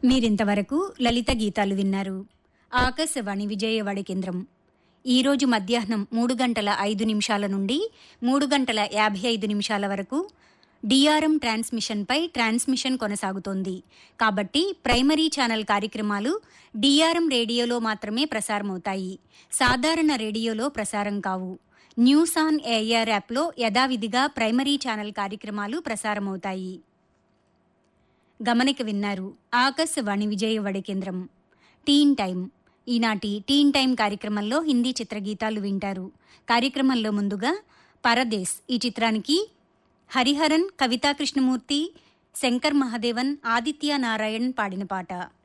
మీరింతవరకు లలిత గీతాలు విన్నారు ఆకాశవాణి విజయవాడ కేంద్రం ఈరోజు మధ్యాహ్నం మూడు గంటల ఐదు నిమిషాల నుండి మూడు గంటల యాభై ఐదు నిమిషాల వరకు డిఆర్ఎం ట్రాన్స్మిషన్పై ట్రాన్స్మిషన్ కొనసాగుతోంది కాబట్టి ప్రైమరీ ఛానల్ కార్యక్రమాలు డిఆర్ఎం రేడియోలో మాత్రమే ప్రసారమవుతాయి సాధారణ రేడియోలో ప్రసారం కావు న్యూస్ ఆన్ ఏఆర్ యాప్లో యథావిధిగా ప్రైమరీ ఛానల్ కార్యక్రమాలు ప్రసారమవుతాయి గమనిక విన్నారు ఆకాశవాణి విజయవాడ కేంద్రం టీన్ టైం ఈనాటి టీన్ టైం కార్యక్రమంలో హిందీ చిత్రగీతాలు వింటారు కార్యక్రమంలో ముందుగా పరదేశ్ ఈ చిత్రానికి హరిహరన్ కవితా కృష్ణమూర్తి శంకర్ మహాదేవన్ ఆదిత్య నారాయణ్ పాడిన పాట